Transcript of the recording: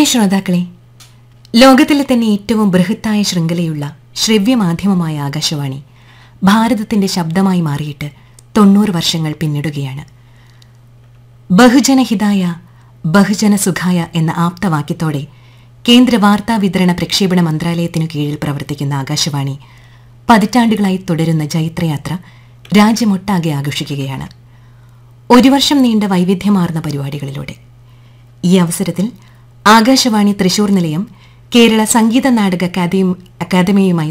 ശ്രോതാക്കളെ ലോകത്തിലെ തന്നെ ഏറ്റവും ബൃഹത്തായ ശൃംഖലയുള്ള ശ്രവ്യമാധ്യമമായ ആകാശവാണി ഭാരതത്തിന്റെ ശബ്ദമായി മാറിയിട്ട് തൊണ്ണൂറ് വർഷങ്ങൾ പിന്നിടുകയാണ് ബഹുജനഹിതായ ബഹുജന സുഖായ എന്ന ആപ്തവാക്യത്തോടെ കേന്ദ്ര വാർത്താ വിതരണ പ്രക്ഷേപണ മന്ത്രാലയത്തിനു കീഴിൽ പ്രവർത്തിക്കുന്ന ആകാശവാണി പതിറ്റാണ്ടുകളായി തുടരുന്ന ജൈത്രയാത്ര രാജ്യമൊട്ടാകെ ആഘോഷിക്കുകയാണ് ഒരു വർഷം നീണ്ട വൈവിധ്യമാർന്ന പരിപാടികളിലൂടെ ഈ അവസരത്തിൽ ആകാശവാണി തൃശൂർ നിലയം കേരള സംഗീത നാടക അക്കാദമി അക്കാദമിയുമായി